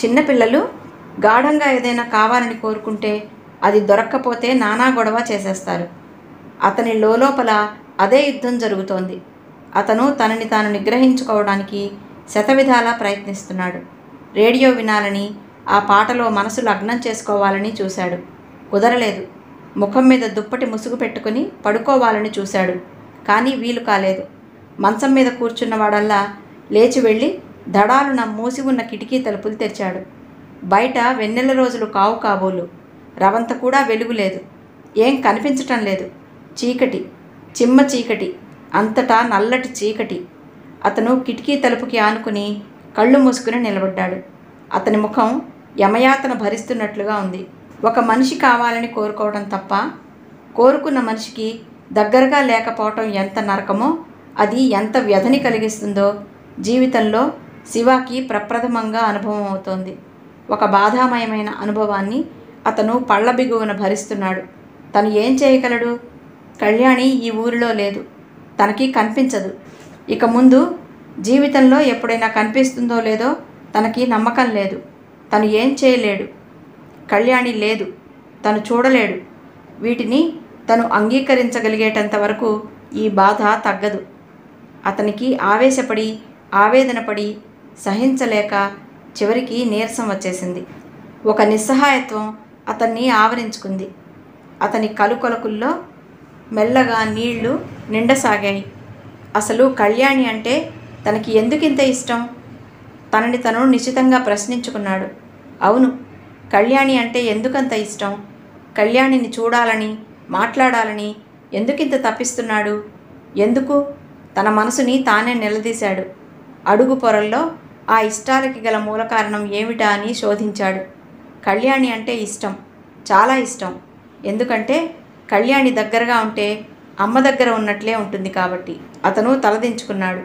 చిన్నపిల్లలు గాఢంగా ఏదైనా కావాలని కోరుకుంటే అది దొరక్కపోతే నానా గొడవ చేసేస్తారు అతని లోపల అదే యుద్ధం జరుగుతోంది అతను తనని తాను నిగ్రహించుకోవడానికి శతవిధాలా ప్రయత్నిస్తున్నాడు రేడియో వినాలని ఆ పాటలో మనసు లగ్నం చేసుకోవాలని చూశాడు కుదరలేదు ముఖం మీద దుప్పటి ముసుగు పెట్టుకుని పడుకోవాలని చూశాడు కానీ వీలు కాలేదు మంచం మీద కూర్చున్నవాడల్లా లేచి వెళ్ళి దడాలున మూసి ఉన్న కిటికీ తలుపులు తెరిచాడు బయట వెన్నెల రోజులు కావు కాబోలు రవంత కూడా వెలుగు లేదు ఏం కనిపించటం లేదు చీకటి చిమ్మ చీకటి అంతటా నల్లటి చీకటి అతను కిటికీ తలుపుకి ఆనుకుని కళ్ళు మూసుకుని నిలబడ్డాడు అతని ముఖం యమయాతన భరిస్తున్నట్లుగా ఉంది ఒక మనిషి కావాలని కోరుకోవడం తప్ప కోరుకున్న మనిషికి దగ్గరగా లేకపోవటం ఎంత నరకమో అది ఎంత వ్యధని కలిగిస్తుందో జీవితంలో శివాకి ప్రప్రథమంగా అనుభవం అవుతోంది ఒక బాధామయమైన అనుభవాన్ని అతను పళ్ళ బిగువన భరిస్తున్నాడు తను ఏం చేయగలడు కళ్యాణి ఈ ఊరిలో లేదు తనకి కనిపించదు ఇక ముందు జీవితంలో ఎప్పుడైనా కనిపిస్తుందో లేదో తనకి నమ్మకం లేదు తను ఏం చేయలేడు కళ్యాణి లేదు తను చూడలేడు వీటిని తను అంగీకరించగలిగేటంత వరకు ఈ బాధ తగ్గదు అతనికి ఆవేశపడి ఆవేదనపడి సహించలేక చివరికి నీరసం వచ్చేసింది ఒక నిస్సహాయత్వం అతన్ని ఆవరించుకుంది అతని కలుకొలకుల్లో మెల్లగా నీళ్లు నిండసాగాయి అసలు కళ్యాణి అంటే తనకి ఎందుకింత ఇష్టం తనని తను నిశ్చితంగా ప్రశ్నించుకున్నాడు అవును కళ్యాణి అంటే ఎందుకంత ఇష్టం కళ్యాణిని చూడాలని మాట్లాడాలని ఎందుకింత తప్పిస్తున్నాడు ఎందుకు తన మనసుని తానే నిలదీశాడు అడుగు పొరల్లో ఆ ఇష్టాలకి గల మూల కారణం ఏమిటా అని శోధించాడు కళ్యాణి అంటే ఇష్టం చాలా ఇష్టం ఎందుకంటే కళ్యాణి దగ్గరగా ఉంటే అమ్మ దగ్గర ఉన్నట్లే ఉంటుంది కాబట్టి అతను తలదించుకున్నాడు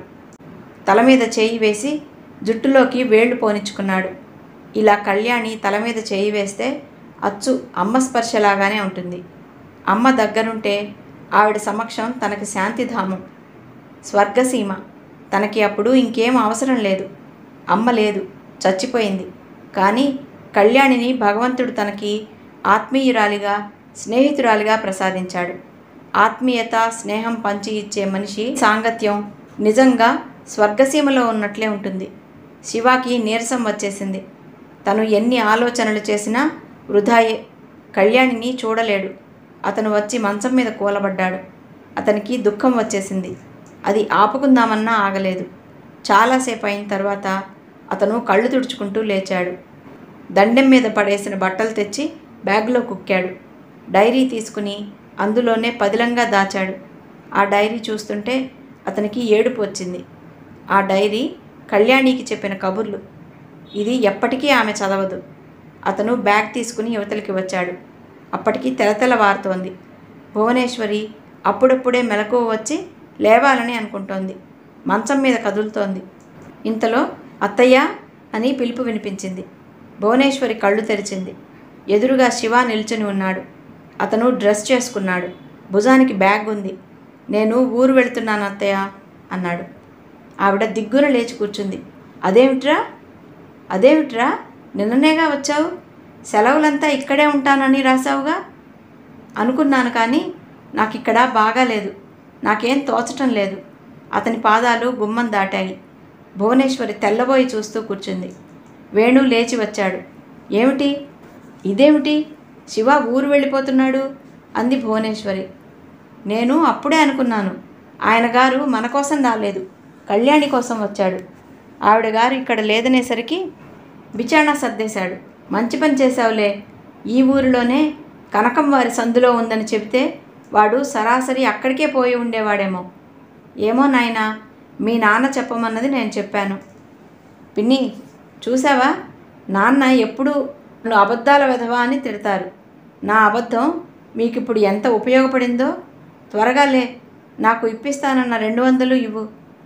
తల మీద చేయి వేసి జుట్టులోకి వేళ్లు పోనిచ్చుకున్నాడు ఇలా కళ్యాణి తల మీద చేయి వేస్తే అచ్చు అమ్మ స్పర్శలాగానే ఉంటుంది అమ్మ దగ్గరుంటే ఆవిడ సమక్షం తనకి శాంతిధామం స్వర్గసీమ తనకి అప్పుడు ఇంకేం అవసరం లేదు అమ్మ లేదు చచ్చిపోయింది కానీ కళ్యాణిని భగవంతుడు తనకి ఆత్మీయురాలిగా స్నేహితురాలిగా ప్రసాదించాడు ఆత్మీయత స్నేహం పంచి ఇచ్చే మనిషి సాంగత్యం నిజంగా స్వర్గసీమలో ఉన్నట్లే ఉంటుంది శివాకి నీరసం వచ్చేసింది తను ఎన్ని ఆలోచనలు చేసినా వృధాయే కళ్యాణిని చూడలేడు అతను వచ్చి మంచం మీద కూలబడ్డాడు అతనికి దుఃఖం వచ్చేసింది అది ఆపుకుందామన్నా ఆగలేదు చాలాసేపు అయిన తర్వాత అతను కళ్ళు తుడుచుకుంటూ లేచాడు దండెం మీద పడేసిన బట్టలు తెచ్చి బ్యాగ్లో కుక్కాడు డైరీ తీసుకుని అందులోనే పదిలంగా దాచాడు ఆ డైరీ చూస్తుంటే అతనికి ఏడుపు వచ్చింది ఆ డైరీ కళ్యాణికి చెప్పిన కబుర్లు ఇది ఎప్పటికీ ఆమె చదవదు అతను బ్యాగ్ తీసుకుని యువతలకి వచ్చాడు అప్పటికి తెలతెలవారుతోంది భువనేశ్వరి అప్పుడప్పుడే మెలకువ వచ్చి లేవాలని అనుకుంటోంది మంచం మీద కదులుతోంది ఇంతలో అత్తయ్య అని పిలుపు వినిపించింది భువనేశ్వరి కళ్ళు తెరిచింది ఎదురుగా శివ నిల్చుని ఉన్నాడు అతను డ్రెస్ చేసుకున్నాడు భుజానికి బ్యాగ్ ఉంది నేను ఊరు వెళ్తున్నాను అత్తయ్య అన్నాడు ఆవిడ దిగ్గున లేచి కూర్చుంది అదేమిట్రా అదేమిట్రా నిన్ననేగా వచ్చావు సెలవులంతా ఇక్కడే ఉంటానని రాసావుగా అనుకున్నాను కానీ నాకు ఇక్కడ బాగాలేదు నాకేం తోచటం లేదు అతని పాదాలు గుమ్మం దాటాయి భువనేశ్వరి తెల్లబోయి చూస్తూ కూర్చుంది వేణు లేచి వచ్చాడు ఏమిటి ఇదేమిటి శివ ఊరు వెళ్ళిపోతున్నాడు అంది భువనేశ్వరి నేను అప్పుడే అనుకున్నాను ఆయన గారు మన కోసం రాలేదు కళ్యాణి కోసం వచ్చాడు ఆవిడ గారు ఇక్కడ లేదనేసరికి బిచాణా సర్దేశాడు మంచి పని చేశావులే ఈ ఊరిలోనే కనకం వారి సందులో ఉందని చెబితే వాడు సరాసరి అక్కడికే పోయి ఉండేవాడేమో ఏమో నాయనా మీ నాన్న చెప్పమన్నది నేను చెప్పాను పిన్ని చూసావా నాన్న ఎప్పుడు నువ్వు అబద్ధాల విధవా అని తిడతారు నా అబద్ధం మీకు ఇప్పుడు ఎంత ఉపయోగపడిందో త్వరగా లే నాకు ఇప్పిస్తానన్న రెండు వందలు ఇవ్వు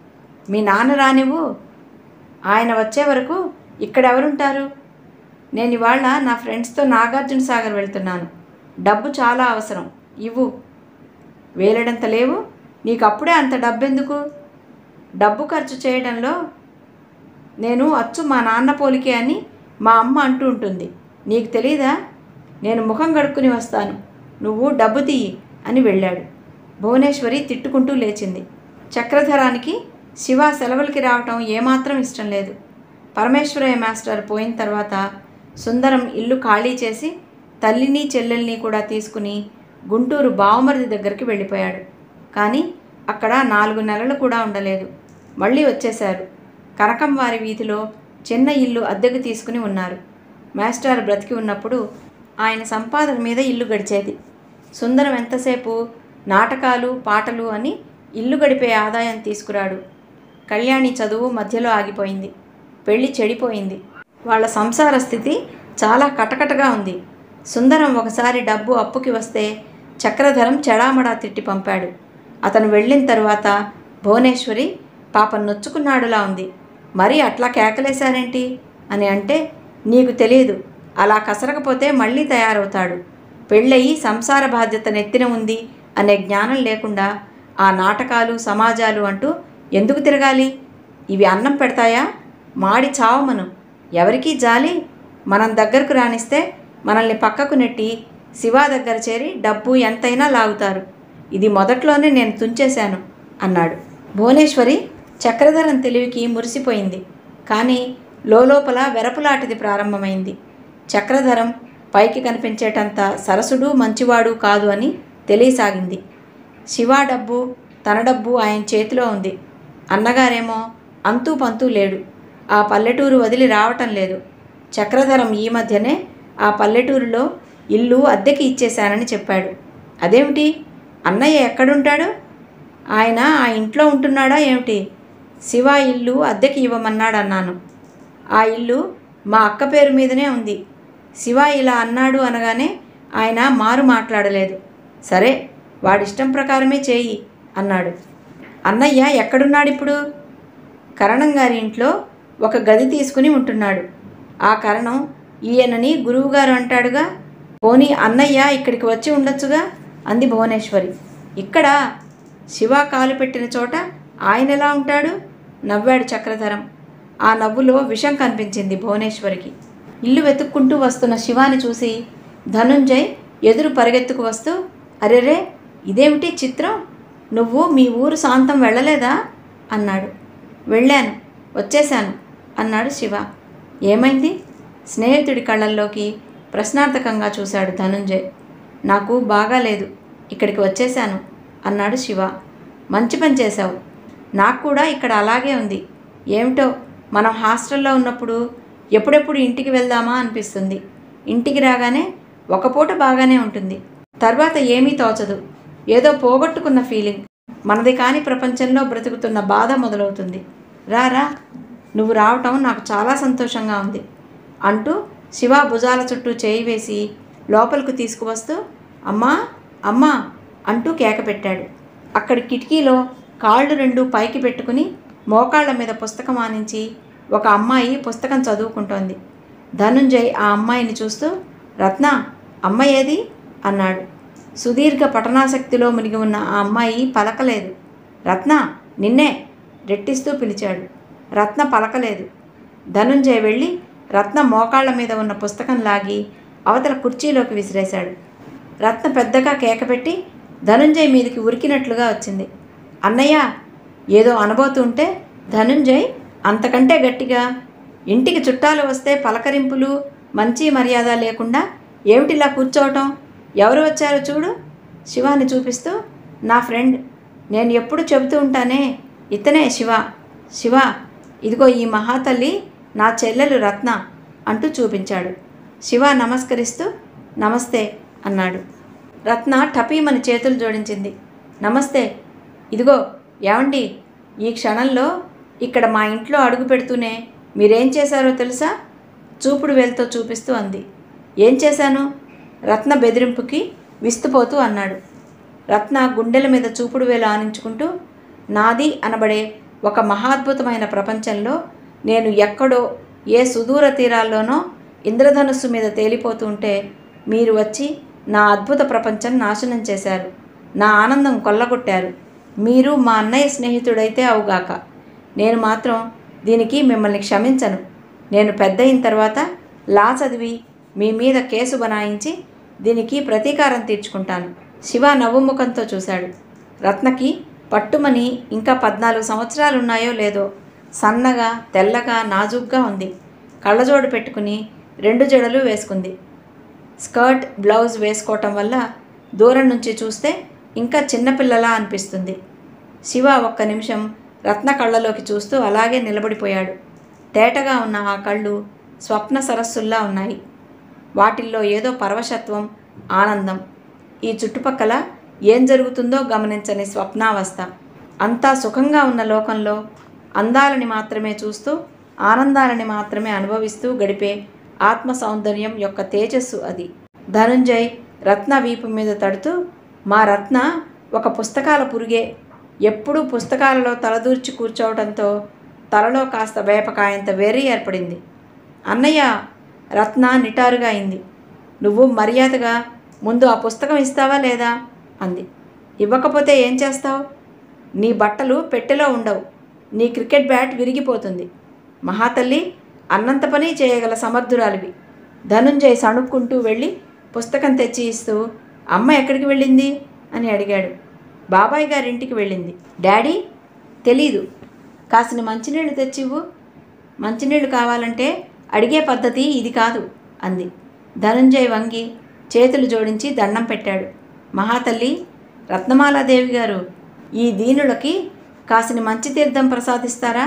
మీ నాన్న రానివ్వు ఆయన వచ్చే వరకు ఇక్కడ ఎవరుంటారు నేను ఇవాళ నా ఫ్రెండ్స్తో నాగార్జున సాగర్ వెళ్తున్నాను డబ్బు చాలా అవసరం ఇవ్వు వేలడంత లేవు నీకు అప్పుడే అంత డబ్బెందుకు డబ్బు ఖర్చు చేయడంలో నేను అచ్చు మా నాన్న పోలికే అని మా అమ్మ అంటూ ఉంటుంది నీకు తెలీదా నేను ముఖం కడుక్కుని వస్తాను నువ్వు డబ్బు తీయి అని వెళ్ళాడు భువనేశ్వరి తిట్టుకుంటూ లేచింది చక్రధరానికి శివ సెలవులకి రావటం ఏమాత్రం ఇష్టం లేదు పరమేశ్వరయ్య మాస్టర్ పోయిన తర్వాత సుందరం ఇల్లు ఖాళీ చేసి తల్లిని చెల్లెల్ని కూడా తీసుకుని గుంటూరు బావమరిది దగ్గరికి వెళ్ళిపోయాడు కానీ అక్కడ నాలుగు నెలలు కూడా ఉండలేదు మళ్ళీ వచ్చేశారు కనకం వారి వీధిలో చిన్న ఇల్లు అద్దెకు తీసుకుని ఉన్నారు మాస్టర్ బ్రతికి ఉన్నప్పుడు ఆయన సంపాదన మీద ఇల్లు గడిచేది సుందరం ఎంతసేపు నాటకాలు పాటలు అని ఇల్లు గడిపే ఆదాయం తీసుకురాడు కళ్యాణి చదువు మధ్యలో ఆగిపోయింది పెళ్లి చెడిపోయింది వాళ్ళ సంసార స్థితి చాలా కటకటగా ఉంది సుందరం ఒకసారి డబ్బు అప్పుకి వస్తే చక్రధరం చెడామడా తిట్టి పంపాడు అతను వెళ్ళిన తర్వాత భువనేశ్వరి పాపం నొచ్చుకున్నాడులా ఉంది మరి అట్లా కేకలేశారేంటి అని అంటే నీకు తెలియదు అలా కసరకపోతే మళ్ళీ తయారవుతాడు పెళ్ళయి సంసార బాధ్యత నెత్తిన ఉంది అనే జ్ఞానం లేకుండా ఆ నాటకాలు సమాజాలు అంటూ ఎందుకు తిరగాలి ఇవి అన్నం పెడతాయా మాడి చావమను ఎవరికీ జాలి మనం దగ్గరకు రానిస్తే మనల్ని పక్కకు నెట్టి శివ దగ్గర చేరి డబ్బు ఎంతైనా లాగుతారు ఇది మొదట్లోనే నేను తుంచేశాను అన్నాడు భువనేశ్వరి చక్రధరం తెలివికి మురిసిపోయింది కానీ లోపల వెరపులాటిది ప్రారంభమైంది చక్రధరం పైకి కనిపించేటంత సరసుడు మంచివాడు కాదు అని తెలియసాగింది శివ డబ్బు తన డబ్బు ఆయన చేతిలో ఉంది అన్నగారేమో అంతూ పంతూ లేడు ఆ పల్లెటూరు వదిలి రావటం లేదు చక్రధరం ఈ మధ్యనే ఆ పల్లెటూరులో ఇల్లు అద్దెకి ఇచ్చేశానని చెప్పాడు అదేమిటి అన్నయ్య ఎక్కడుంటాడు ఆయన ఆ ఇంట్లో ఉంటున్నాడా ఏమిటి శివ ఇల్లు అద్దెకి ఇవ్వమన్నాడన్నాను ఆ ఇల్లు మా అక్క పేరు మీదనే ఉంది శివ ఇలా అన్నాడు అనగానే ఆయన మారు మాట్లాడలేదు సరే వాడిష్టం ప్రకారమే చేయి అన్నాడు అన్నయ్య ఎక్కడున్నాడు ఇప్పుడు కరణం గారి ఇంట్లో ఒక గది తీసుకుని ఉంటున్నాడు ఆ కరణం ఈయనని గురువుగారు అంటాడుగా పోనీ అన్నయ్య ఇక్కడికి వచ్చి ఉండొచ్చుగా అంది భువనేశ్వరి ఇక్కడ శివ కాలు పెట్టిన చోట ఆయన ఎలా ఉంటాడు నవ్వాడు చక్రధరం ఆ నవ్వులో విషం కనిపించింది భువనేశ్వరికి ఇల్లు వెతుక్కుంటూ వస్తున్న శివాని చూసి ధనుంజయ్ ఎదురు పరిగెత్తుకు వస్తూ అరెరే ఇదేమిటి చిత్రం నువ్వు మీ ఊరు శాంతం వెళ్ళలేదా అన్నాడు వెళ్ళాను వచ్చేశాను అన్నాడు శివ ఏమైంది స్నేహితుడి కళ్ళల్లోకి ప్రశ్నార్థకంగా చూశాడు ధనుంజయ్ నాకు బాగాలేదు ఇక్కడికి వచ్చేశాను అన్నాడు శివ మంచి పని చేశావు నాకు కూడా ఇక్కడ అలాగే ఉంది ఏమిటో మనం హాస్టల్లో ఉన్నప్పుడు ఎప్పుడెప్పుడు ఇంటికి వెళ్దామా అనిపిస్తుంది ఇంటికి రాగానే ఒక పూట బాగానే ఉంటుంది తర్వాత ఏమీ తోచదు ఏదో పోగొట్టుకున్న ఫీలింగ్ మనది కాని ప్రపంచంలో బ్రతుకుతున్న బాధ మొదలవుతుంది రా రా నువ్వు రావటం నాకు చాలా సంతోషంగా ఉంది అంటూ శివ భుజాల చుట్టూ చేయి వేసి లోపలికి తీసుకువస్తూ అమ్మా అమ్మా అంటూ కేక పెట్టాడు అక్కడి కిటికీలో కాళ్ళు రెండు పైకి పెట్టుకుని మోకాళ్ళ మీద పుస్తకం ఆనించి ఒక అమ్మాయి పుస్తకం చదువుకుంటోంది ధనుంజయ్ ఆ అమ్మాయిని చూస్తూ రత్న అమ్మ ఏది అన్నాడు సుదీర్ఘ పఠనాసక్తిలో మునిగి ఉన్న ఆ అమ్మాయి పలకలేదు రత్న నిన్నే రెట్టిస్తూ పిలిచాడు రత్న పలకలేదు ధనుంజయ్ వెళ్ళి రత్న మోకాళ్ళ మీద ఉన్న పుస్తకం లాగి అవతల కుర్చీలోకి విసిరేశాడు రత్న పెద్దగా కేకపెట్టి ధనుంజయ్ మీదకి ఉరికినట్లుగా వచ్చింది అన్నయ్య ఏదో అనబోతుంటే ధనుంజయ్ అంతకంటే గట్టిగా ఇంటికి చుట్టాలు వస్తే పలకరింపులు మంచి మర్యాద లేకుండా ఏమిటిలా కూర్చోవటం ఎవరు వచ్చారో చూడు శివాని చూపిస్తూ నా ఫ్రెండ్ నేను ఎప్పుడు చెబుతూ ఉంటానే ఇతనే శివ శివ ఇదిగో ఈ మహాతల్లి నా చెల్లెలు రత్న అంటూ చూపించాడు శివ నమస్కరిస్తూ నమస్తే అన్నాడు రత్న టపీమని చేతులు జోడించింది నమస్తే ఇదిగో ఏమండి ఈ క్షణంలో ఇక్కడ మా ఇంట్లో అడుగు పెడుతూనే మీరేం చేశారో తెలుసా చూపుడు వేలుతో చూపిస్తూ అంది ఏం చేశాను రత్న బెదిరింపుకి విస్తుపోతూ అన్నాడు రత్న గుండెల మీద చూపుడు వేలు ఆనించుకుంటూ నాది అనబడే ఒక మహాద్భుతమైన ప్రపంచంలో నేను ఎక్కడో ఏ సుదూర తీరాల్లోనో ఇంద్రధనుస్సు మీద తేలిపోతూ ఉంటే మీరు వచ్చి నా అద్భుత ప్రపంచం నాశనం చేశారు నా ఆనందం కొల్లగొట్టారు మీరు మా అన్నయ్య స్నేహితుడైతే అవుగాక నేను మాత్రం దీనికి మిమ్మల్ని క్షమించను నేను పెద్ద అయిన తర్వాత లా చదివి మీ మీద కేసు బనాయించి దీనికి ప్రతీకారం తీర్చుకుంటాను శివ నవ్వుముఖంతో చూశాడు రత్నకి పట్టుమని ఇంకా పద్నాలుగు సంవత్సరాలు ఉన్నాయో లేదో సన్నగా తెల్లగా నాజుగ్గా ఉంది కళ్ళజోడు పెట్టుకుని రెండు జడలు వేసుకుంది స్కర్ట్ బ్లౌజ్ వేసుకోవటం వల్ల దూరం నుంచి చూస్తే ఇంకా చిన్నపిల్లలా అనిపిస్తుంది శివ ఒక్క నిమిషం రత్న కళ్ళలోకి చూస్తూ అలాగే నిలబడిపోయాడు తేటగా ఉన్న ఆ కళ్ళు స్వప్న సరస్సుల్లా ఉన్నాయి వాటిల్లో ఏదో పరవశత్వం ఆనందం ఈ చుట్టుపక్కల ఏం జరుగుతుందో గమనించని స్వప్నావస్థ అంతా సుఖంగా ఉన్న లోకంలో అందాలని మాత్రమే చూస్తూ ఆనందాలని మాత్రమే అనుభవిస్తూ గడిపే ఆత్మ సౌందర్యం యొక్క తేజస్సు అది ధనుంజయ్ రత్న వీపు మీద తడుతూ మా రత్న ఒక పుస్తకాల పురుగే ఎప్పుడూ పుస్తకాలలో తలదూర్చి కూర్చోవడంతో తలలో కాస్త వేపకాయంత వెర్రి ఏర్పడింది అన్నయ్య రత్న నిటారుగా అయింది నువ్వు మర్యాదగా ముందు ఆ పుస్తకం ఇస్తావా లేదా అంది ఇవ్వకపోతే ఏం చేస్తావు నీ బట్టలు పెట్టెలో ఉండవు నీ క్రికెట్ బ్యాట్ విరిగిపోతుంది మహాతల్లి అన్నంత పని చేయగల సమర్థురాలివి ధనుంజయ్ సణుక్కుంటూ వెళ్ళి పుస్తకం తెచ్చి ఇస్తూ అమ్మ ఎక్కడికి వెళ్ళింది అని అడిగాడు బాబాయ్ గారింటికి వెళ్ళింది డాడీ తెలీదు కాసిన మంచినీళ్ళు తెచ్చివ్వు మంచినీళ్ళు కావాలంటే అడిగే పద్ధతి ఇది కాదు అంది ధనుంజయ్ వంగి చేతులు జోడించి దండం పెట్టాడు మహాతల్లి రత్నమాలాదేవి గారు ఈ దీనులకి కాసిన మంచి తీర్థం ప్రసాదిస్తారా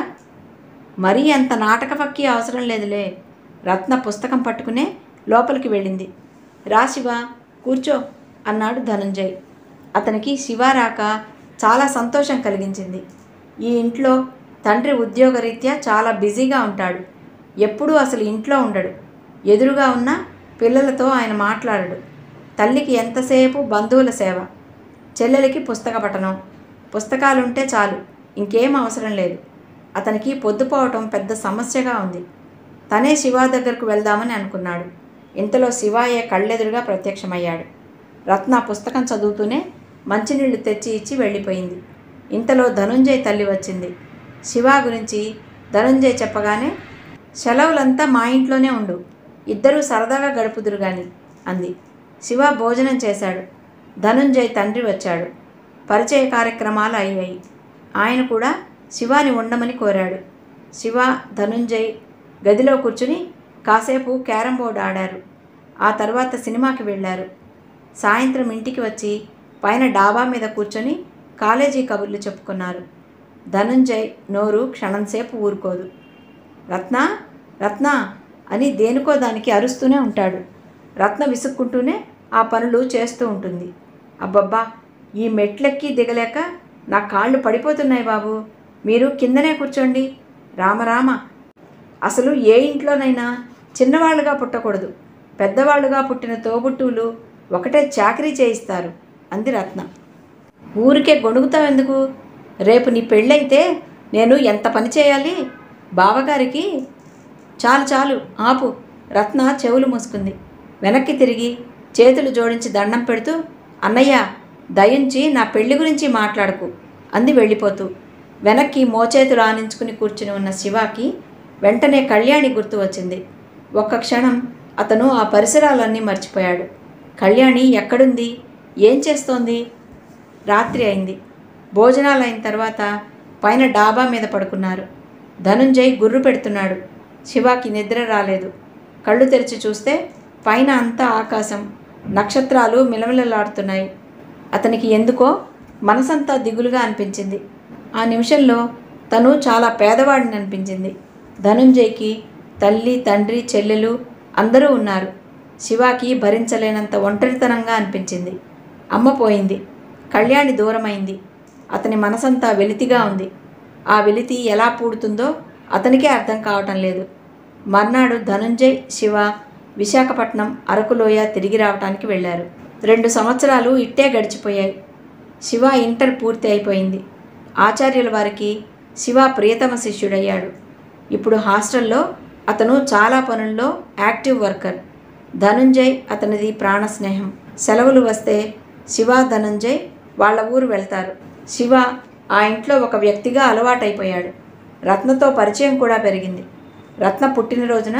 మరీ అంత నాటక పక్కి అవసరం లేదులే రత్న పుస్తకం పట్టుకునే లోపలికి వెళ్ళింది రా శివ కూర్చో అన్నాడు ధనుంజయ్ అతనికి శివ రాక చాలా సంతోషం కలిగించింది ఈ ఇంట్లో తండ్రి ఉద్యోగరీత్యా చాలా బిజీగా ఉంటాడు ఎప్పుడూ అసలు ఇంట్లో ఉండడు ఎదురుగా ఉన్న పిల్లలతో ఆయన మాట్లాడడు తల్లికి ఎంతసేపు బంధువుల సేవ చెల్లెలికి పుస్తక పఠనం పుస్తకాలుంటే చాలు ఇంకేం అవసరం లేదు అతనికి పొద్దుపోవటం పెద్ద సమస్యగా ఉంది తనే శివ దగ్గరకు వెళ్దామని అనుకున్నాడు ఇంతలో శివాయే కళ్ళెదురుగా ప్రత్యక్షమయ్యాడు రత్న పుస్తకం చదువుతూనే మంచినీళ్లు తెచ్చి ఇచ్చి వెళ్ళిపోయింది ఇంతలో ధనుంజయ్ తల్లి వచ్చింది శివ గురించి ధనుంజయ్ చెప్పగానే సెలవులంతా మా ఇంట్లోనే ఉండు ఇద్దరూ సరదాగా గడుపుదురు గాని అంది శివ భోజనం చేశాడు ధనుంజయ్ తండ్రి వచ్చాడు పరిచయ కార్యక్రమాలు అయ్యాయి ఆయన కూడా శివాని ఉండమని కోరాడు శివ ధనుంజయ్ గదిలో కూర్చుని కాసేపు క్యారం బోర్డు ఆడారు ఆ తర్వాత సినిమాకి వెళ్ళారు సాయంత్రం ఇంటికి వచ్చి పైన డాబా మీద కూర్చొని కాలేజీ కబుర్లు చెప్పుకున్నారు ధనుంజయ్ నోరు క్షణంసేపు ఊరుకోదు రత్న రత్న అని దేనికో దానికి అరుస్తూనే ఉంటాడు రత్న విసుక్కుంటూనే ఆ పనులు చేస్తూ ఉంటుంది అబ్బబ్బా ఈ మెట్లెక్కి దిగలేక నా కాళ్ళు పడిపోతున్నాయి బాబు మీరు కిందనే కూర్చోండి రామరామ అసలు ఏ ఇంట్లోనైనా చిన్నవాళ్ళుగా పుట్టకూడదు పెద్దవాళ్ళుగా పుట్టిన తోబుట్టువులు ఒకటే చాకరీ చేయిస్తారు అంది రత్న ఊరికే గొణుగుతావెందుకు రేపు నీ పెళ్ళైతే నేను ఎంత పని చేయాలి బావగారికి చాలు చాలు ఆపు రత్న చెవులు మూసుకుంది వెనక్కి తిరిగి చేతులు జోడించి దండం పెడుతూ అన్నయ్య దయించి నా పెళ్లి గురించి మాట్లాడకు అంది వెళ్ళిపోతూ వెనక్కి మోచేతులు ఆనించుకుని కూర్చుని ఉన్న శివాకి వెంటనే కళ్యాణి గుర్తు వచ్చింది ఒక్క క్షణం అతను ఆ పరిసరాలన్నీ మర్చిపోయాడు కళ్యాణి ఎక్కడుంది ఏం చేస్తోంది రాత్రి అయింది భోజనాలు అయిన తర్వాత పైన డాబా మీద పడుకున్నారు ధనుంజయ్ గుర్రు పెడుతున్నాడు శివాకి నిద్ర రాలేదు కళ్ళు తెరిచి చూస్తే పైన అంతా ఆకాశం నక్షత్రాలు మిలమిలలాడుతున్నాయి అతనికి ఎందుకో మనసంతా దిగులుగా అనిపించింది ఆ నిమిషంలో తను చాలా పేదవాడిని అనిపించింది ధనుంజయ్కి తల్లి తండ్రి చెల్లెలు అందరూ ఉన్నారు శివాకి భరించలేనంత ఒంటరితనంగా అనిపించింది అమ్మ పోయింది కళ్యాణి దూరమైంది అతని మనసంతా వెలితిగా ఉంది ఆ వెలితి ఎలా పూడుతుందో అతనికే అర్థం కావటం లేదు మర్నాడు ధనుంజయ్ శివ విశాఖపట్నం అరకులోయ తిరిగి రావటానికి వెళ్ళారు రెండు సంవత్సరాలు ఇట్టే గడిచిపోయాయి శివ ఇంటర్ పూర్తి అయిపోయింది ఆచార్యుల వారికి శివ ప్రియతమ శిష్యుడయ్యాడు ఇప్పుడు హాస్టల్లో అతను చాలా పనుల్లో యాక్టివ్ వర్కర్ ధనుంజయ్ అతనిది ప్రాణ స్నేహం సెలవులు వస్తే శివ ధనుంజయ్ వాళ్ళ ఊరు వెళ్తారు శివ ఆ ఇంట్లో ఒక వ్యక్తిగా అలవాటైపోయాడు రత్నతో పరిచయం కూడా పెరిగింది రత్న పుట్టినరోజున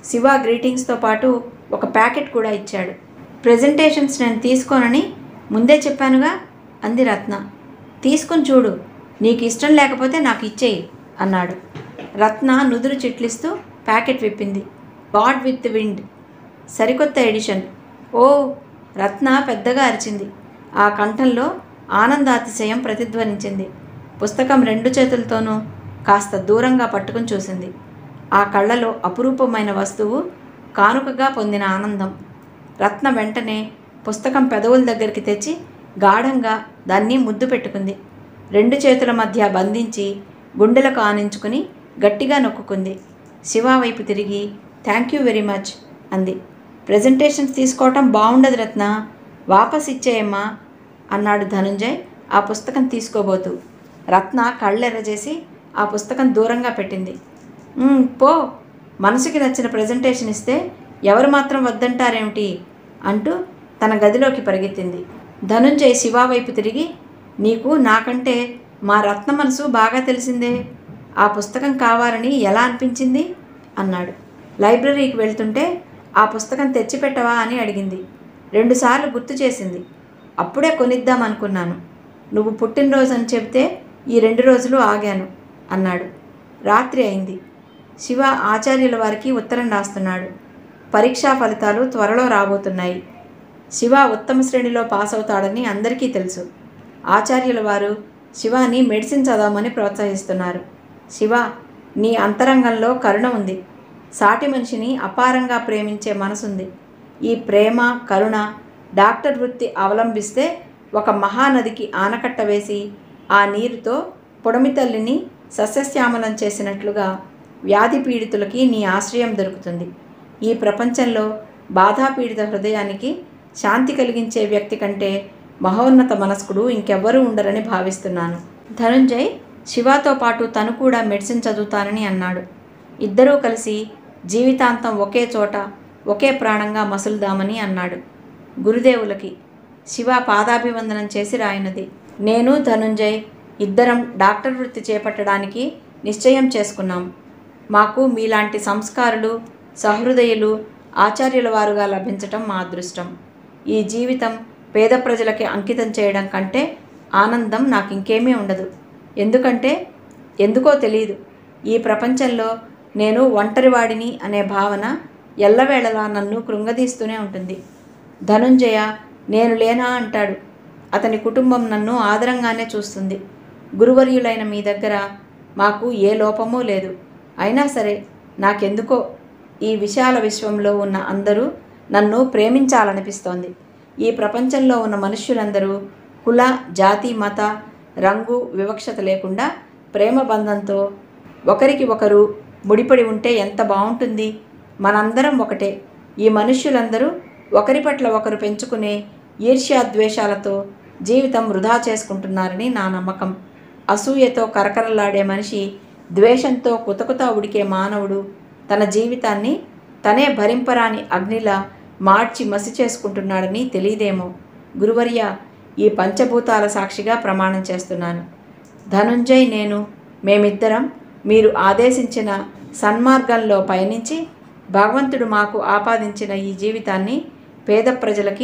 శివ గ్రీటింగ్స్తో పాటు ఒక ప్యాకెట్ కూడా ఇచ్చాడు ప్రెజెంటేషన్స్ నేను తీసుకోనని ముందే చెప్పానుగా అంది రత్న తీసుకుని చూడు నీకు ఇష్టం లేకపోతే నాకు ఇచ్చేయి అన్నాడు రత్న నుదురు చిట్లిస్తూ ప్యాకెట్ విప్పింది గాడ్ విత్ విండ్ సరికొత్త ఎడిషన్ ఓ రత్న పెద్దగా అరిచింది ఆ కంఠంలో ఆనందాతిశయం ప్రతిధ్వనించింది పుస్తకం రెండు చేతులతోనూ కాస్త దూరంగా పట్టుకుని చూసింది ఆ కళ్ళలో అపురూపమైన వస్తువు కానుకగా పొందిన ఆనందం రత్న వెంటనే పుస్తకం పెదవుల దగ్గరికి తెచ్చి గాఢంగా దాన్ని ముద్దు పెట్టుకుంది రెండు చేతుల మధ్య బంధించి గుండెలకు ఆనించుకుని గట్టిగా నొక్కుకుంది శివ వైపు తిరిగి థ్యాంక్ యూ వెరీ మచ్ అంది ప్రజెంటేషన్స్ తీసుకోవటం బాగుండదు రత్న వాపస్ ఇచ్చేయమ్మా అన్నాడు ధనుంజయ్ ఆ పుస్తకం తీసుకోబోతూ రత్న కళ్ళెర్రజేసి ఆ పుస్తకం దూరంగా పెట్టింది "ఉమ్, పో మనసుకి నచ్చిన ప్రజెంటేషన్ ఇస్తే ఎవరు మాత్రం వద్దంటారేమిటి అంటూ తన గదిలోకి పరిగెత్తింది ధనుంజయ్ శివ వైపు తిరిగి నీకు నాకంటే మా రత్న మనసు బాగా తెలిసిందే ఆ పుస్తకం కావాలని ఎలా అనిపించింది అన్నాడు లైబ్రరీకి వెళ్తుంటే ఆ పుస్తకం తెచ్చిపెట్టవా అని అడిగింది రెండుసార్లు గుర్తు చేసింది అప్పుడే కొనిద్దాం అనుకున్నాను నువ్వు పుట్టినరోజు అని చెబితే ఈ రెండు రోజులు ఆగాను అన్నాడు రాత్రి అయింది శివ ఆచార్యుల వారికి ఉత్తరం రాస్తున్నాడు పరీక్షా ఫలితాలు త్వరలో రాబోతున్నాయి శివ ఉత్తమ శ్రేణిలో పాస్ అవుతాడని అందరికీ తెలుసు ఆచార్యుల వారు శివాని మెడిసిన్ చదవమని ప్రోత్సహిస్తున్నారు శివ నీ అంతరంగంలో కరుణ ఉంది సాటి మనిషిని అపారంగా ప్రేమించే మనసుంది ఈ ప్రేమ కరుణ డాక్టర్ వృత్తి అవలంబిస్తే ఒక మహానదికి ఆనకట్ట వేసి ఆ నీరుతో పొడమి తల్లిని సస్యశ్యామలం చేసినట్లుగా వ్యాధి పీడితులకి నీ ఆశ్రయం దొరుకుతుంది ఈ ప్రపంచంలో బాధాపీడిత హృదయానికి శాంతి కలిగించే వ్యక్తి కంటే మహోన్నత మనస్కుడు ఇంకెవ్వరూ ఉండరని భావిస్తున్నాను ధనుంజయ్ శివాతో పాటు తను కూడా మెడిసిన్ చదువుతానని అన్నాడు ఇద్దరూ కలిసి జీవితాంతం ఒకే చోట ఒకే ప్రాణంగా మసులుదామని అన్నాడు గురుదేవులకి శివ పాదాభివందనం చేసి రాయినది నేను ధనుంజయ్ ఇద్దరం డాక్టర్ వృత్తి చేపట్టడానికి నిశ్చయం చేసుకున్నాం మాకు మీలాంటి సంస్కారులు సహృదయులు ఆచార్యుల వారుగా లభించటం మా అదృష్టం ఈ జీవితం పేద ప్రజలకి అంకితం చేయడం కంటే ఆనందం నాకు ఇంకేమీ ఉండదు ఎందుకంటే ఎందుకో తెలియదు ఈ ప్రపంచంలో నేను ఒంటరివాడిని అనే భావన ఎల్లవేళలా నన్ను కృంగదీస్తూనే ఉంటుంది ధనుంజయ నేను లేనా అంటాడు అతని కుటుంబం నన్ను ఆదరంగానే చూస్తుంది గురువర్యులైన మీ దగ్గర మాకు ఏ లోపమూ లేదు అయినా సరే నాకెందుకో ఈ విశాల విశ్వంలో ఉన్న అందరూ నన్ను ప్రేమించాలనిపిస్తోంది ఈ ప్రపంచంలో ఉన్న మనుష్యులందరూ కుల జాతి మత రంగు వివక్షత లేకుండా ప్రేమ బంధంతో ఒకరికి ఒకరు ముడిపడి ఉంటే ఎంత బాగుంటుంది మనందరం ఒకటే ఈ మనుష్యులందరూ ఒకరి పట్ల ఒకరు పెంచుకునే ఈర్ష్యాద్వేషాలతో జీవితం వృధా చేసుకుంటున్నారని నా నమ్మకం అసూయతో కరకరలాడే మనిషి ద్వేషంతో కుతకుతా ఉడికే మానవుడు తన జీవితాన్ని తనే భరింపరాని అగ్నిలా మార్చి మసి చేసుకుంటున్నాడని తెలియదేమో గురువర్య ఈ పంచభూతాల సాక్షిగా ప్రమాణం చేస్తున్నాను ధనుంజయ్ నేను మేమిద్దరం మీరు ఆదేశించిన సన్మార్గంలో పయనించి భగవంతుడు మాకు ఆపాదించిన ఈ జీవితాన్ని పేద ప్రజలకి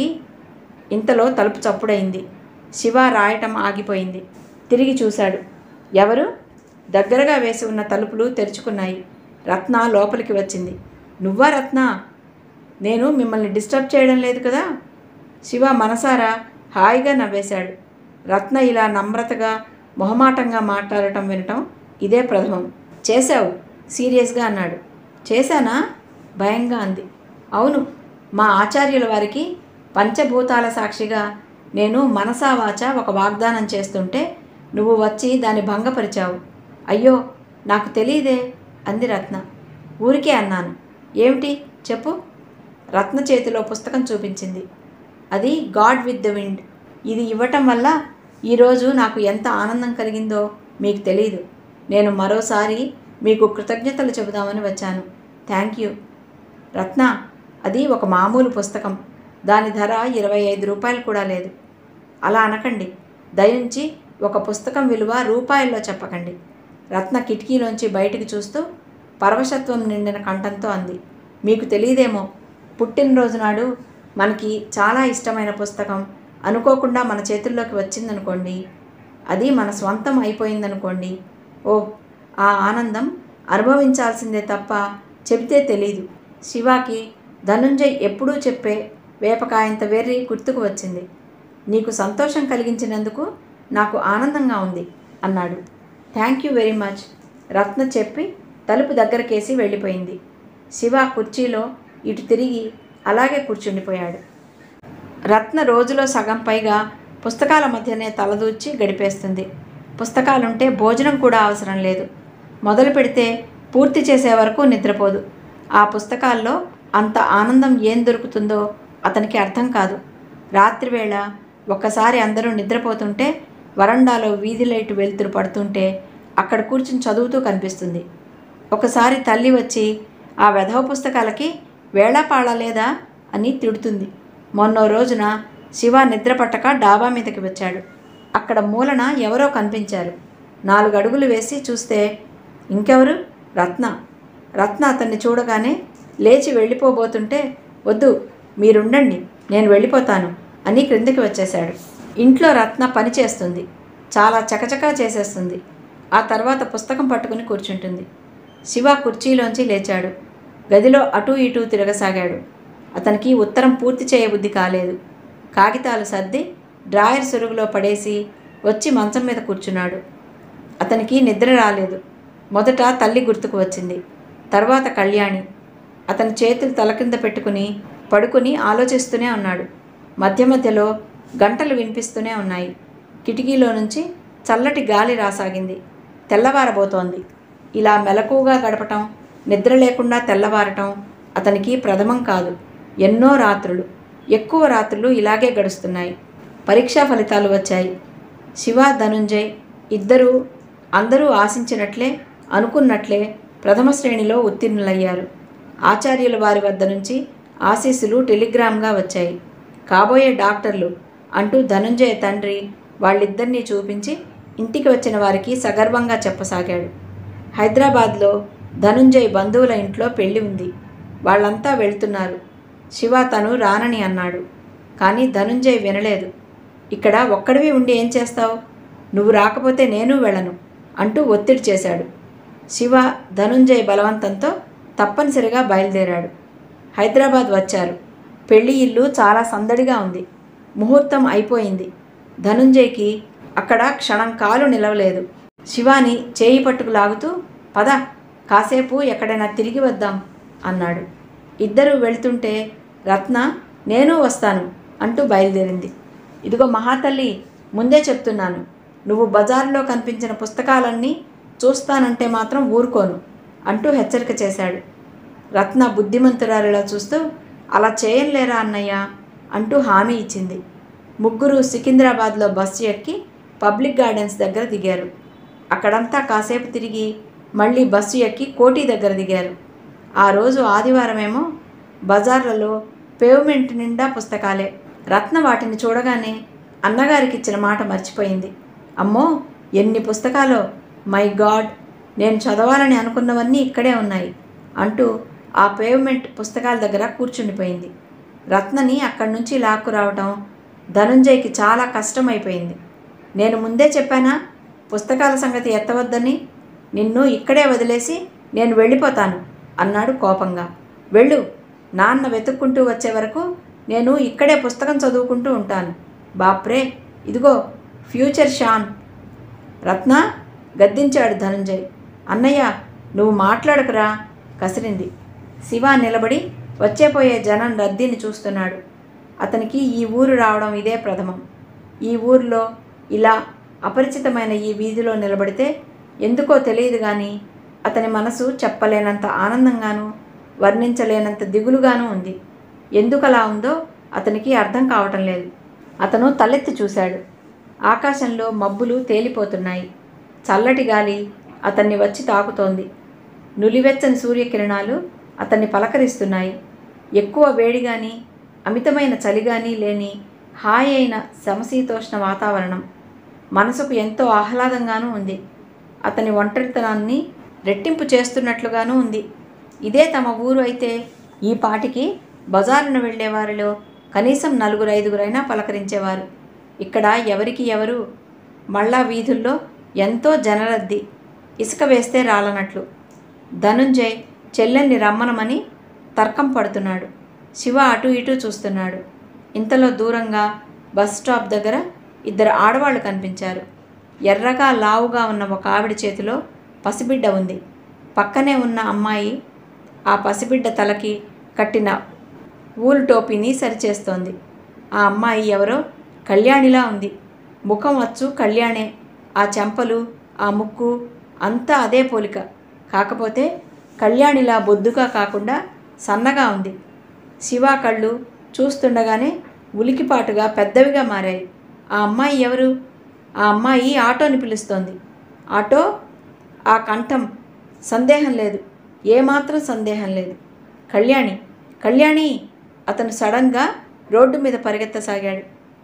ఇంతలో తలుపు చప్పుడైంది శివ రాయటం ఆగిపోయింది తిరిగి చూశాడు ఎవరు దగ్గరగా వేసి ఉన్న తలుపులు తెరుచుకున్నాయి రత్న లోపలికి వచ్చింది నువ్వా రత్న నేను మిమ్మల్ని డిస్టర్బ్ చేయడం లేదు కదా శివ మనసారా హాయిగా నవ్వేశాడు రత్న ఇలా నమ్రతగా మొహమాటంగా మాట్లాడటం వినటం ఇదే ప్రథమం చేశావు సీరియస్గా అన్నాడు చేశానా భయంగా అంది అవును మా ఆచార్యుల వారికి పంచభూతాల సాక్షిగా నేను మనసా వాచ ఒక వాగ్దానం చేస్తుంటే నువ్వు వచ్చి దాన్ని భంగపరిచావు అయ్యో నాకు తెలియదే అంది రత్న ఊరికే అన్నాను ఏమిటి చెప్పు రత్న చేతిలో పుస్తకం చూపించింది అది గాడ్ విత్ ద విండ్ ఇది ఇవ్వటం వల్ల ఈరోజు నాకు ఎంత ఆనందం కలిగిందో మీకు తెలియదు నేను మరోసారి మీకు కృతజ్ఞతలు చెబుదామని వచ్చాను థ్యాంక్ యూ రత్న అది ఒక మామూలు పుస్తకం దాని ధర ఇరవై ఐదు రూపాయలు కూడా లేదు అలా అనకండి దయించి ఒక పుస్తకం విలువ రూపాయల్లో చెప్పకండి రత్న కిటికీలోంచి బయటికి చూస్తూ పరవశత్వం నిండిన కంఠంతో అంది మీకు తెలియదేమో పుట్టినరోజు నాడు మనకి చాలా ఇష్టమైన పుస్తకం అనుకోకుండా మన చేతుల్లోకి వచ్చిందనుకోండి అది మన స్వంతం అయిపోయిందనుకోండి ఓ ఆ ఆనందం అనుభవించాల్సిందే తప్ప చెబితే తెలీదు శివాకి ధనుంజయ్ ఎప్పుడూ చెప్పే వేపకాయంత వెర్రి గుర్తుకు వచ్చింది నీకు సంతోషం కలిగించినందుకు నాకు ఆనందంగా ఉంది అన్నాడు thank you very much Ratna చెప్పి తలుపు దగ్గరకేసి వెళ్ళిపోయింది శివ కుర్చీలో ఇటు తిరిగి అలాగే కూర్చుండిపోయాడు రత్న రోజులో సగం పైగా పుస్తకాల మధ్యనే తలదూర్చి గడిపేస్తుంది పుస్తకాలుంటే భోజనం కూడా అవసరం లేదు మొదలు పెడితే పూర్తి చేసే వరకు నిద్రపోదు ఆ పుస్తకాల్లో అంత ఆనందం ఏం దొరుకుతుందో అతనికి అర్థం కాదు రాత్రివేళ ఒక్కసారి అందరూ నిద్రపోతుంటే వరండాలో వీధి లైట్ వెలుతురు పడుతుంటే అక్కడ కూర్చుని చదువుతూ కనిపిస్తుంది ఒకసారి తల్లి వచ్చి ఆ వెధవ పుస్తకాలకి వేళాపాళ లేదా అని తిడుతుంది మొన్నో రోజున శివ నిద్ర పట్టక డాబా మీదకి వచ్చాడు అక్కడ మూలన ఎవరో కనిపించారు నాలుగు అడుగులు వేసి చూస్తే ఇంకెవరు రత్న రత్న అతన్ని చూడగానే లేచి వెళ్ళిపోబోతుంటే వద్దు మీరుండండి నేను వెళ్ళిపోతాను అని క్రిందికి వచ్చేశాడు ఇంట్లో రత్న పని చేస్తుంది చాలా చకచకా చేసేస్తుంది ఆ తర్వాత పుస్తకం పట్టుకుని కూర్చుంటుంది శివ కుర్చీలోంచి లేచాడు గదిలో అటూ ఇటూ తిరగసాగాడు అతనికి ఉత్తరం పూర్తి చేయబుద్ధి కాలేదు కాగితాలు సర్ది డ్రాయర్ సొరుగులో పడేసి వచ్చి మంచం మీద కూర్చున్నాడు అతనికి నిద్ర రాలేదు మొదట తల్లి గుర్తుకు వచ్చింది తర్వాత కళ్యాణి అతని చేతులు తల కింద పెట్టుకుని పడుకుని ఆలోచిస్తూనే ఉన్నాడు మధ్య మధ్యలో గంటలు వినిపిస్తూనే ఉన్నాయి కిటికీలో నుంచి చల్లటి గాలి రాసాగింది తెల్లవారబోతోంది ఇలా మెలకువగా గడపటం నిద్ర లేకుండా తెల్లవారటం అతనికి ప్రథమం కాదు ఎన్నో రాత్రులు ఎక్కువ రాత్రులు ఇలాగే గడుస్తున్నాయి పరీక్షా ఫలితాలు వచ్చాయి శివ ధనుంజయ్ ఇద్దరూ అందరూ ఆశించినట్లే అనుకున్నట్లే ప్రథమ శ్రేణిలో ఉత్తీర్ణులయ్యారు ఆచార్యుల వారి వద్ద నుంచి ఆశీస్సులు టెలిగ్రామ్గా వచ్చాయి కాబోయే డాక్టర్లు అంటూ ధనుంజయ తండ్రి వాళ్ళిద్దరినీ చూపించి ఇంటికి వచ్చిన వారికి సగర్వంగా చెప్పసాగాడు హైదరాబాద్లో ధనుంజయ్ బంధువుల ఇంట్లో పెళ్లి ఉంది వాళ్ళంతా వెళ్తున్నారు శివ తను రానని అన్నాడు కానీ ధనుంజయ్ వినలేదు ఇక్కడ ఒక్కడివి ఉండి ఏం చేస్తావు నువ్వు రాకపోతే నేను వెళ్ళను అంటూ ఒత్తిడి చేశాడు శివ ధనుంజయ్ బలవంతంతో తప్పనిసరిగా బయలుదేరాడు హైదరాబాద్ వచ్చారు పెళ్లి ఇల్లు చాలా సందడిగా ఉంది ముహూర్తం అయిపోయింది ధనుంజయ్కి అక్కడ క్షణం కాలు నిలవలేదు శివాని చేయి పట్టుకు లాగుతూ పద కాసేపు ఎక్కడైనా తిరిగి వద్దాం అన్నాడు ఇద్దరూ వెళ్తుంటే రత్న నేను వస్తాను అంటూ బయలుదేరింది ఇదిగో మహాతల్లి ముందే చెప్తున్నాను నువ్వు బజారులో కనిపించిన పుస్తకాలన్నీ చూస్తానంటే మాత్రం ఊరుకోను అంటూ హెచ్చరిక చేశాడు రత్న బుద్ధిమంతురాలిలా చూస్తూ అలా చేయలేరా అన్నయ్య అంటూ హామీ ఇచ్చింది ముగ్గురు సికింద్రాబాద్లో బస్సు ఎక్కి పబ్లిక్ గార్డెన్స్ దగ్గర దిగారు అక్కడంతా కాసేపు తిరిగి మళ్ళీ బస్సు ఎక్కి కోటి దగ్గర దిగారు ఆ రోజు ఆదివారమేమో బజార్లలో పేవ్మెంట్ నిండా పుస్తకాలే రత్న వాటిని చూడగానే అన్నగారికి ఇచ్చిన మాట మర్చిపోయింది అమ్మో ఎన్ని పుస్తకాలో మై గాడ్ నేను చదవాలని అనుకున్నవన్నీ ఇక్కడే ఉన్నాయి అంటూ ఆ పేవ్మెంట్ పుస్తకాల దగ్గర కూర్చుండిపోయింది రత్నని అక్కడి నుంచి లాక్కు రావటం ధనుంజయ్కి చాలా కష్టమైపోయింది నేను ముందే చెప్పానా పుస్తకాల సంగతి ఎత్తవద్దని నిన్ను ఇక్కడే వదిలేసి నేను వెళ్ళిపోతాను అన్నాడు కోపంగా వెళ్ళు నాన్న వెతుక్కుంటూ వచ్చే వరకు నేను ఇక్కడే పుస్తకం చదువుకుంటూ ఉంటాను బాప్రే ఇదిగో ఫ్యూచర్ షాన్ రత్న గద్దించాడు ధనుంజయ్ అన్నయ్య నువ్వు మాట్లాడకురా కసిరింది శివ నిలబడి వచ్చేపోయే జనం రద్దీని చూస్తున్నాడు అతనికి ఈ ఊరు రావడం ఇదే ప్రథమం ఈ ఊరిలో ఇలా అపరిచితమైన ఈ వీధిలో నిలబడితే ఎందుకో తెలియదు కానీ అతని మనసు చెప్పలేనంత ఆనందంగాను వర్ణించలేనంత దిగులుగాను ఉంది ఎందుకలా ఉందో అతనికి అర్థం కావటం లేదు అతను తలెత్తి చూశాడు ఆకాశంలో మబ్బులు తేలిపోతున్నాయి చల్లటి గాలి అతన్ని వచ్చి తాకుతోంది నులివెచ్చని సూర్యకిరణాలు అతన్ని పలకరిస్తున్నాయి ఎక్కువ వేడి కానీ అమితమైన చలి కానీ లేని హాయి అయిన సమశీతోష్ణ వాతావరణం మనసుకు ఎంతో ఆహ్లాదంగానూ ఉంది అతని ఒంటరితనాన్ని రెట్టింపు చేస్తున్నట్లుగానూ ఉంది ఇదే తమ ఊరు అయితే ఈ పాటికి బజారున వెళ్ళేవారిలో కనీసం నలుగురు ఐదుగురైనా పలకరించేవారు ఇక్కడ ఎవరికి ఎవరు మళ్ళా వీధుల్లో ఎంతో జనరద్దీ ఇసుక వేస్తే రాలనట్లు ధనుంజయ్ చెల్లెల్ని రమ్మనమని తర్కం పడుతున్నాడు శివ అటు ఇటు చూస్తున్నాడు ఇంతలో దూరంగా బస్ స్టాప్ దగ్గర ఇద్దరు ఆడవాళ్ళు కనిపించారు ఎర్రగా లావుగా ఉన్న ఒక ఆవిడ చేతిలో పసిబిడ్డ ఉంది పక్కనే ఉన్న అమ్మాయి ఆ పసిబిడ్డ తలకి కట్టిన ఊలు టోపీని సరిచేస్తోంది ఆ అమ్మాయి ఎవరో కళ్యాణిలా ఉంది ముఖం వచ్చు కళ్యాణే ఆ చెంపలు ఆ ముక్కు అంతా అదే పోలిక కాకపోతే కళ్యాణిలా బొద్దుగా కాకుండా సన్నగా ఉంది శివ కళ్ళు చూస్తుండగానే ఉలికిపాటుగా పెద్దవిగా మారాయి ఆ అమ్మాయి ఎవరు ఆ అమ్మాయి ఆటోని పిలుస్తోంది ఆటో ఆ కంఠం సందేహం లేదు ఏమాత్రం సందేహం లేదు కళ్యాణి కళ్యాణి అతను సడన్గా రోడ్డు మీద పరిగెత్తసాగాడు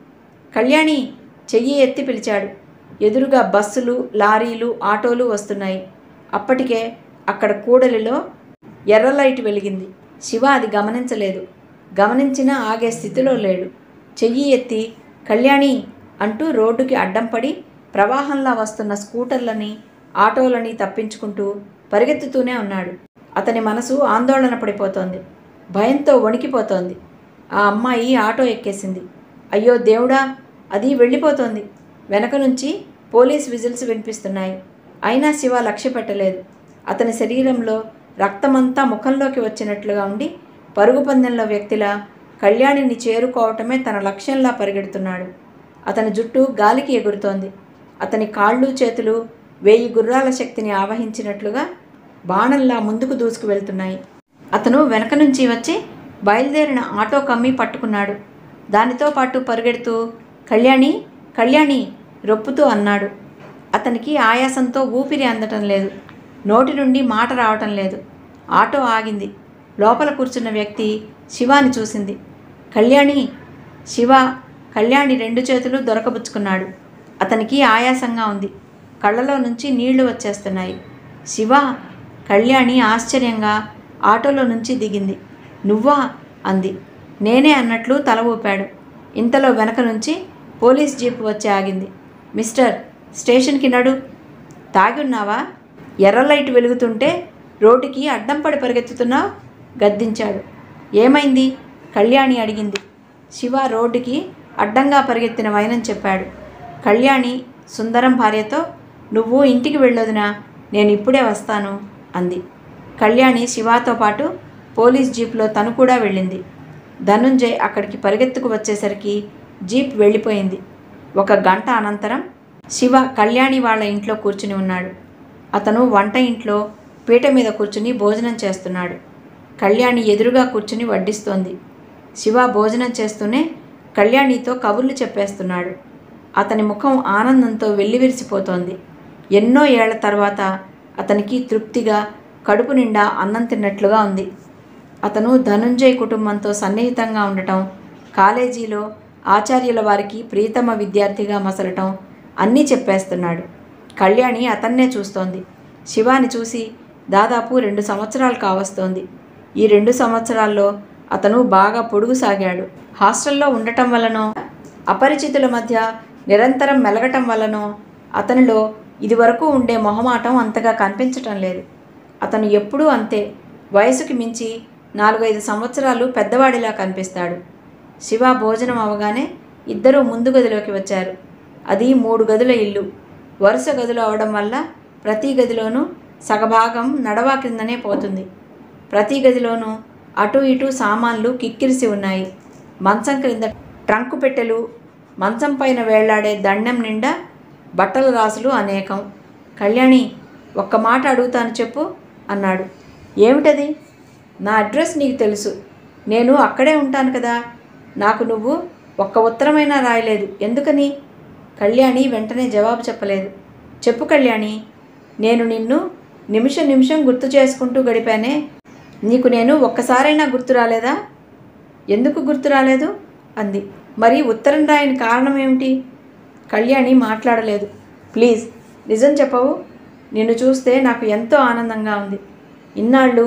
కళ్యాణి చెయ్యి ఎత్తి పిలిచాడు ఎదురుగా బస్సులు లారీలు ఆటోలు వస్తున్నాయి అప్పటికే అక్కడ కూడలిలో ఎర్ర లైట్ వెలిగింది శివ అది గమనించలేదు గమనించినా ఆగే స్థితిలో లేడు చెయ్యి ఎత్తి కళ్యాణి అంటూ రోడ్డుకి అడ్డం పడి ప్రవాహంలా వస్తున్న స్కూటర్లని ఆటోలని తప్పించుకుంటూ పరిగెత్తుతూనే ఉన్నాడు అతని మనసు ఆందోళన పడిపోతోంది భయంతో వణికిపోతోంది ఆ అమ్మాయి ఆటో ఎక్కేసింది అయ్యో దేవుడా అది వెళ్ళిపోతోంది వెనక నుంచి పోలీస్ విజిల్స్ వినిపిస్తున్నాయి అయినా శివ లక్ష్య పెట్టలేదు అతని శరీరంలో రక్తమంతా ముఖంలోకి వచ్చినట్లుగా ఉండి పరుగు పందెంలో వ్యక్తిలా కళ్యాణిని చేరుకోవటమే తన లక్ష్యంలా పరిగెడుతున్నాడు అతని జుట్టు గాలికి ఎగురుతోంది అతని కాళ్ళు చేతులు వేయి గుర్రాల శక్తిని ఆవహించినట్లుగా బాణంలా ముందుకు దూసుకు వెళ్తున్నాయి అతను వెనక నుంచి వచ్చి బయలుదేరిన ఆటో కమ్మి పట్టుకున్నాడు దానితో పాటు పరిగెడుతూ కళ్యాణి కళ్యాణి రొప్పుతూ అన్నాడు అతనికి ఆయాసంతో ఊపిరి అందటం లేదు నోటి నుండి మాట రావటం లేదు ఆటో ఆగింది లోపల కూర్చున్న వ్యక్తి శివాని చూసింది కళ్యాణి శివ కళ్యాణి రెండు చేతులు దొరకబుచ్చుకున్నాడు అతనికి ఆయాసంగా ఉంది కళ్ళలో నుంచి నీళ్లు వచ్చేస్తున్నాయి శివ కళ్యాణి ఆశ్చర్యంగా ఆటోలో నుంచి దిగింది నువ్వా అంది నేనే అన్నట్లు తల ఊపాడు ఇంతలో వెనక నుంచి పోలీస్ జీప్ వచ్చి ఆగింది మిస్టర్ స్టేషన్కి నడు తాగి ఉన్నావా ఎర్ర లైట్ వెలుగుతుంటే రోడ్డుకి అడ్డం పడి పరిగెత్తుతున్నావు గద్దించాడు ఏమైంది కళ్యాణి అడిగింది శివ రోడ్డుకి అడ్డంగా పరిగెత్తిన వైనం చెప్పాడు కళ్యాణి సుందరం భార్యతో నువ్వు ఇంటికి వెళ్ళొదినా నేను ఇప్పుడే వస్తాను అంది కళ్యాణి శివాతో పాటు పోలీస్ జీప్లో తను కూడా వెళ్ళింది ధనుంజయ్ అక్కడికి పరిగెత్తుకు వచ్చేసరికి జీప్ వెళ్ళిపోయింది ఒక గంట అనంతరం శివ కళ్యాణి వాళ్ళ ఇంట్లో కూర్చుని ఉన్నాడు అతను వంట ఇంట్లో పీట మీద కూర్చుని భోజనం చేస్తున్నాడు కళ్యాణి ఎదురుగా కూర్చుని వడ్డిస్తోంది శివ భోజనం చేస్తూనే కళ్యాణితో కబుర్లు చెప్పేస్తున్నాడు అతని ముఖం ఆనందంతో వెల్లివిరిసిపోతోంది ఎన్నో ఏళ్ల తర్వాత అతనికి తృప్తిగా కడుపు నిండా అన్నం తిన్నట్లుగా ఉంది అతను ధనుంజయ్ కుటుంబంతో సన్నిహితంగా ఉండటం కాలేజీలో ఆచార్యుల వారికి ప్రీతమ విద్యార్థిగా మసలటం అన్నీ చెప్పేస్తున్నాడు కళ్యాణి అతన్నే చూస్తోంది శివాని చూసి దాదాపు రెండు సంవత్సరాలు కావస్తోంది ఈ రెండు సంవత్సరాల్లో అతను బాగా పొడుగు సాగాడు హాస్టల్లో ఉండటం వలనో అపరిచితుల మధ్య నిరంతరం మెలగటం వలనో అతనిలో ఇదివరకు ఉండే మొహమాటం అంతగా కనిపించటం లేదు అతను ఎప్పుడూ అంతే వయసుకి మించి నాలుగైదు సంవత్సరాలు పెద్దవాడిలా కనిపిస్తాడు శివ భోజనం అవగానే ఇద్దరూ ముందు గదిలోకి వచ్చారు అది మూడు గదుల ఇల్లు వరుస గదులు అవడం వల్ల ప్రతి గదిలోనూ సగభాగం నడవా కిందనే పోతుంది ప్రతి గదిలోనూ అటు ఇటు సామాన్లు కిక్కిరిసి ఉన్నాయి మంచం క్రింద ట్రంకు పెట్టెలు మంచం పైన వేళ్లాడే దండెం నిండా బట్టల రాసులు అనేకం కళ్యాణి ఒక్క మాట అడుగుతాను చెప్పు అన్నాడు ఏమిటది నా అడ్రస్ నీకు తెలుసు నేను అక్కడే ఉంటాను కదా నాకు నువ్వు ఒక్క ఉత్తరమైనా రాయలేదు ఎందుకని కళ్యాణి వెంటనే జవాబు చెప్పలేదు చెప్పు కళ్యాణి నేను నిన్ను నిమిషం నిమిషం గుర్తు చేసుకుంటూ గడిపానే నీకు నేను ఒక్కసారైనా గుర్తు రాలేదా ఎందుకు గుర్తు రాలేదు అంది మరి ఉత్తరం రాయని కారణం ఏమిటి కళ్యాణి మాట్లాడలేదు ప్లీజ్ నిజం చెప్పవు నిన్ను చూస్తే నాకు ఎంతో ఆనందంగా ఉంది ఇన్నాళ్ళు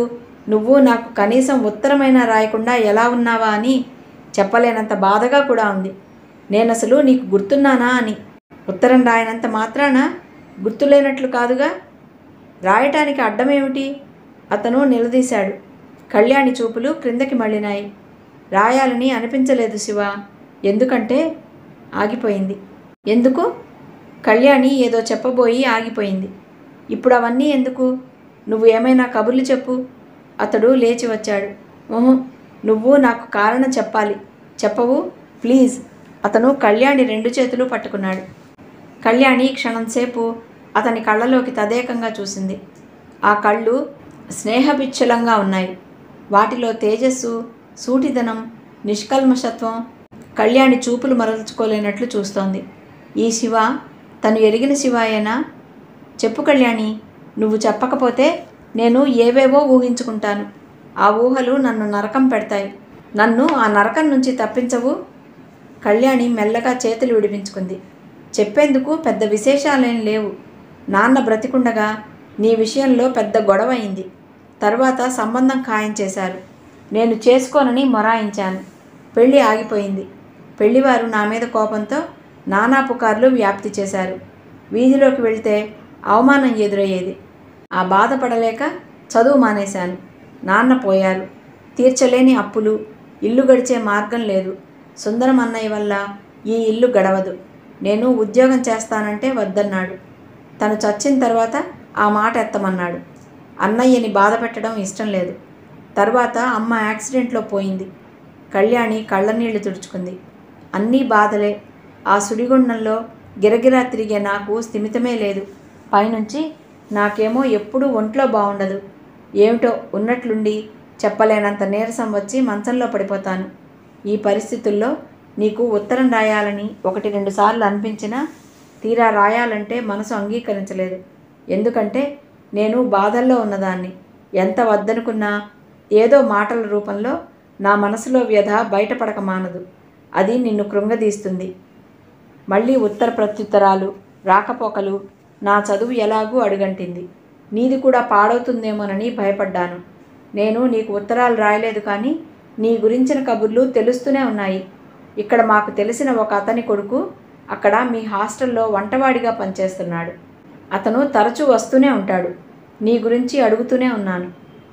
నువ్వు నాకు కనీసం ఉత్తరమైనా రాయకుండా ఎలా ఉన్నావా అని చెప్పలేనంత బాధగా కూడా ఉంది నేను అసలు నీకు గుర్తున్నానా అని ఉత్తరం రాయనంత మాత్రాన గుర్తులేనట్లు కాదుగా రాయటానికి అడ్డమేమిటి అతను నిలదీశాడు కళ్యాణి చూపులు క్రిందకి మళ్ళినాయి రాయాలని అనిపించలేదు శివ ఎందుకంటే ఆగిపోయింది ఎందుకు కళ్యాణి ఏదో చెప్పబోయి ఆగిపోయింది ఇప్పుడు అవన్నీ ఎందుకు నువ్వు ఏమైనా కబుర్లు చెప్పు అతడు లేచి వచ్చాడు ఓహో నువ్వు నాకు కారణం చెప్పాలి చెప్పవు ప్లీజ్ అతను కళ్యాణి రెండు చేతులు పట్టుకున్నాడు కళ్యాణి క్షణంసేపు అతని కళ్ళలోకి తదేకంగా చూసింది ఆ కళ్ళు స్నేహపిచ్చలంగా ఉన్నాయి వాటిలో తేజస్సు సూటిదనం నిష్కల్మషత్వం కళ్యాణి చూపులు మరల్చుకోలేనట్లు చూస్తోంది ఈ శివ తను ఎరిగిన శివాయేనా చెప్పు కళ్యాణి నువ్వు చెప్పకపోతే నేను ఏవేవో ఊహించుకుంటాను ఆ ఊహలు నన్ను నరకం పెడతాయి నన్ను ఆ నరకం నుంచి తప్పించవు కళ్యాణి మెల్లగా చేతులు విడిపించుకుంది చెప్పేందుకు పెద్ద విశేషాలేం లేవు నాన్న బ్రతికుండగా నీ విషయంలో పెద్ద గొడవ అయింది తర్వాత సంబంధం ఖాయం చేశారు నేను చేసుకోనని మొరాయించాను పెళ్ళి ఆగిపోయింది పెళ్లివారు నా మీద కోపంతో నానా పుకార్లు వ్యాప్తి చేశారు వీధిలోకి వెళ్తే అవమానం ఎదురయ్యేది ఆ బాధపడలేక చదువు మానేశాను నాన్న పోయారు తీర్చలేని అప్పులు ఇల్లు గడిచే మార్గం లేదు సుందరం అన్నయ్య వల్ల ఈ ఇల్లు గడవదు నేను ఉద్యోగం చేస్తానంటే వద్దన్నాడు తను చచ్చిన తర్వాత ఆ మాట ఎత్తమన్నాడు అన్నయ్యని బాధ పెట్టడం ఇష్టం లేదు తర్వాత అమ్మ యాక్సిడెంట్లో పోయింది కళ్యాణి కళ్ళనీళ్లు తుడుచుకుంది అన్నీ బాధలే ఆ సుడిగుండంలో గిరగిరా తిరిగే నాకు స్థిమితమే లేదు పైనుంచి నాకేమో ఎప్పుడూ ఒంట్లో బాగుండదు ఏమిటో ఉన్నట్లుండి చెప్పలేనంత నీరసం వచ్చి మంచంలో పడిపోతాను ఈ పరిస్థితుల్లో నీకు ఉత్తరం రాయాలని ఒకటి రెండు సార్లు అనిపించినా తీరా రాయాలంటే మనసు అంగీకరించలేదు ఎందుకంటే నేను బాధల్లో ఉన్నదాన్ని ఎంత వద్దనుకున్నా ఏదో మాటల రూపంలో నా మనసులో వ్యధ బయటపడక మానదు అది నిన్ను కృంగదీస్తుంది మళ్ళీ ఉత్తర ప్రత్యుత్తరాలు రాకపోకలు నా చదువు ఎలాగూ అడుగంటింది నీది కూడా పాడవుతుందేమోనని భయపడ్డాను నేను నీకు ఉత్తరాలు రాయలేదు కానీ నీ గురించిన కబుర్లు తెలుస్తూనే ఉన్నాయి ఇక్కడ మాకు తెలిసిన ఒక అతని కొడుకు అక్కడ మీ హాస్టల్లో వంటవాడిగా పనిచేస్తున్నాడు అతను తరచూ వస్తూనే ఉంటాడు నీ గురించి అడుగుతూనే ఉన్నాను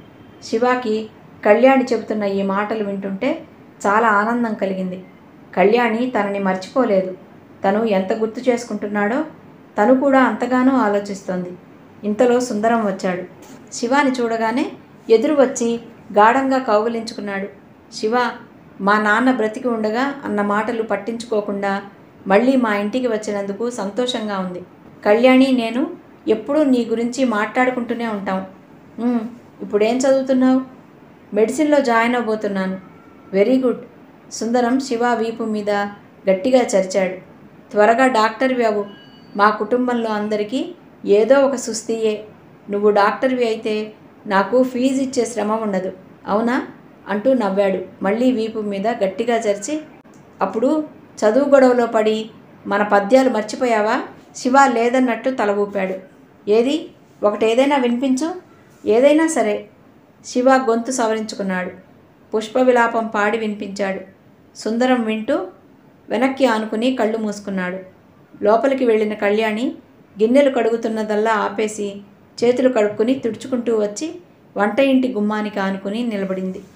శివాకి కళ్యాణి చెబుతున్న ఈ మాటలు వింటుంటే చాలా ఆనందం కలిగింది కళ్యాణి తనని మర్చిపోలేదు తను ఎంత గుర్తు చేసుకుంటున్నాడో తను కూడా అంతగానో ఆలోచిస్తోంది ఇంతలో సుందరం వచ్చాడు శివాని చూడగానే ఎదురు వచ్చి గాఢంగా కౌగిలించుకున్నాడు శివ మా నాన్న బ్రతికి ఉండగా అన్న మాటలు పట్టించుకోకుండా మళ్ళీ మా ఇంటికి వచ్చినందుకు సంతోషంగా ఉంది కళ్యాణి నేను ఎప్పుడూ నీ గురించి మాట్లాడుకుంటూనే ఉంటాం "ఉమ్, ఇప్పుడేం చదువుతున్నావు మెడిసిన్లో జాయిన్ అవబోతున్నాను వెరీ గుడ్ సుందరం శివ వీపు మీద గట్టిగా చరిచాడు త్వరగా డాక్టర్వి అవు మా కుటుంబంలో అందరికీ ఏదో ఒక సుస్థియే నువ్వు డాక్టర్వి అయితే నాకు ఫీజు ఇచ్చే శ్రమ ఉండదు అవునా అంటూ నవ్వాడు మళ్ళీ వీపు మీద గట్టిగా చరిచి అప్పుడు చదువు గొడవలో పడి మన పద్యాలు మర్చిపోయావా శివ లేదన్నట్టు తల ఊపాడు ఏది ఒకటి ఏదైనా వినిపించు ఏదైనా సరే శివ గొంతు సవరించుకున్నాడు పుష్ప విలాపం పాడి వినిపించాడు సుందరం వింటూ వెనక్కి ఆనుకుని కళ్ళు మూసుకున్నాడు లోపలికి వెళ్ళిన కళ్యాణి గిన్నెలు కడుగుతున్నదల్లా ఆపేసి చేతులు కడుక్కుని తుడుచుకుంటూ వచ్చి వంట ఇంటి గుమ్మానికి ఆనుకుని నిలబడింది